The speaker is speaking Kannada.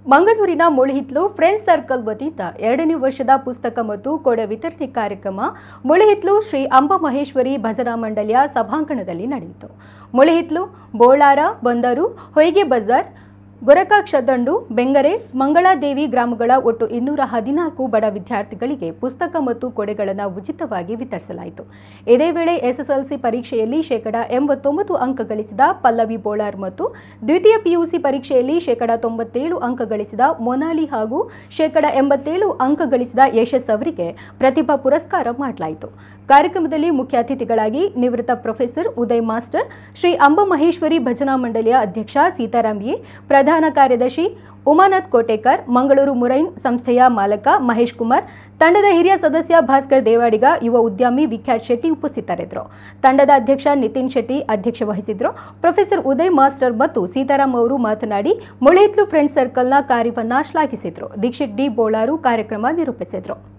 ಮಂಗಳೂರಿನ ಮುಳಿಹಿತ್ಲು ಫ್ರೆಂಡ್ಸ್ ಸರ್ಕಲ್ ವತಿಯಿಂದ ಎರಡನೇ ವರ್ಷದ ಪುಸ್ತಕ ಮತ್ತು ಕೊಡೆ ವಿತರಣೆ ಕಾರ್ಯಕ್ರಮ ಮುಳಿಹಿತ್ಲು ಶ್ರೀ ಅಂಬ ಮಹೇಶ್ವರಿ ಭಜನಾ ಮಂಡಳಿಯ ಸಭಾಂಗಣದಲ್ಲಿ ನಡೆಯಿತು ಮುಳಿಹಿತ್ಲು ಬೋಳಾರ ಬಂದರು ಹೊಯ್ಗೆ ಬಜಾರ್ ಗೊರಕಾಕ್ಷದಂಡು ಬೆಂಗರೆ ಮಂಗಳಾದೇವಿ ಗ್ರಾಮಗಳ ಒಟ್ಟು ಇನ್ನೂರ ಹದಿನಾಲ್ಕು ಬಡ ವಿದ್ಯಾರ್ಥಿಗಳಿಗೆ ಪುಸ್ತಕ ಮತ್ತು ಕೊಡೆಗಳನ್ನು ಉಚಿತವಾಗಿ ವಿತರಿಸಲಾಯಿತು ಇದೇ ವೇಳೆ ಎಸ್ಎಸ್ಎಲ್ಸಿ ಪರೀಕ್ಷೆಯಲ್ಲಿ ಶೇಕಡ ಎಂಬತ್ತೊಂಬತ್ತು ಅಂಕ ಗಳಿಸಿದ ಪಲ್ಲವಿ ಬೋಳಾರ್ ಮತ್ತು ದ್ವಿತೀಯ ಪಿಯುಸಿ ಪರೀಕ್ಷೆಯಲ್ಲಿ ಶೇಕಡ ತೊಂಬತ್ತೇಳು ಅಂಕ ಗಳಿಸಿದ ಮೊನಾಲಿ ಹಾಗೂ ಶೇಕಡ ಎಂಬತ್ತೇಳು ಅಂಕ ಗಳಿಸಿದ ಯಶಸ್ ಅವರಿಗೆ ಪ್ರತಿಭಾ ಪುರಸ್ಕಾರ ಮಾಡಲಾಯಿತು ಕಾರ್ಯಕ್ರಮದಲ್ಲಿ ಮುಖ್ಯ ಅತಿಥಿಗಳಾಗಿ ನಿವೃತ್ತ ಪ್ರೊಫೆಸರ್ ಉದಯ್ ಮಾಸ್ಟರ್ ಶ್ರೀ ಅಂಬ ಮಹೇಶ್ವರಿ ಭಜನಾ ಮಂಡಳಿಯ ಅಧ್ಯಕ್ಷ ಸೀತಾರಾಮ್ ಎ ಪ್ರಧಾನ ಕಾರ್ಯದರ್ಶಿ ಉಮಾನಾಥ್ ಕೋಟೇಕರ್ ಮಂಗಳೂರು ಮುರೈನ್ ಸಂಸ್ಥೆಯ ಮಾಲಕ ಮಹೇಶ್ ಕುಮಾರ್ ತಂಡದ ಹಿರಿಯ ಸದಸ್ಯ ಭಾಸ್ಕರ್ ದೇವಾಡಿಗ ಯುವ ಉದ್ಯಮಿ ವಿಖ್ಯಾತ್ ಶೆಟ್ಟಿ ಉಪಸ್ಥಿತರಿದ್ದರು ತಂಡದ ಅಧ್ಯಕ್ಷ ನಿತಿನ್ ಶೆಟ್ಟಿ ಅಧ್ಯಕ್ಷ ವಹಿಸಿದ್ರು ಪ್ರೊಫೆಸರ್ ಉದಯ್ ಮಾಸ್ಟರ್ ಮತ್ತು ಸೀತಾರಾಮ್ ಅವರು ಮಾತನಾಡಿ ಮುಳೇತ್ಲು ಫ್ರೆಂಡ್ಸ್ ಸರ್ಕಲ್ನ ಕಾರ್ಯವನ್ನ ಶ್ಲಾಘಿಸಿದ್ರು ದೀಕ್ಷಿತ್ ಡಿ ಬೋಳಾರು ಕಾರ್ಯಕ್ರಮ ನಿರೂಪಿಸಿದ್ರು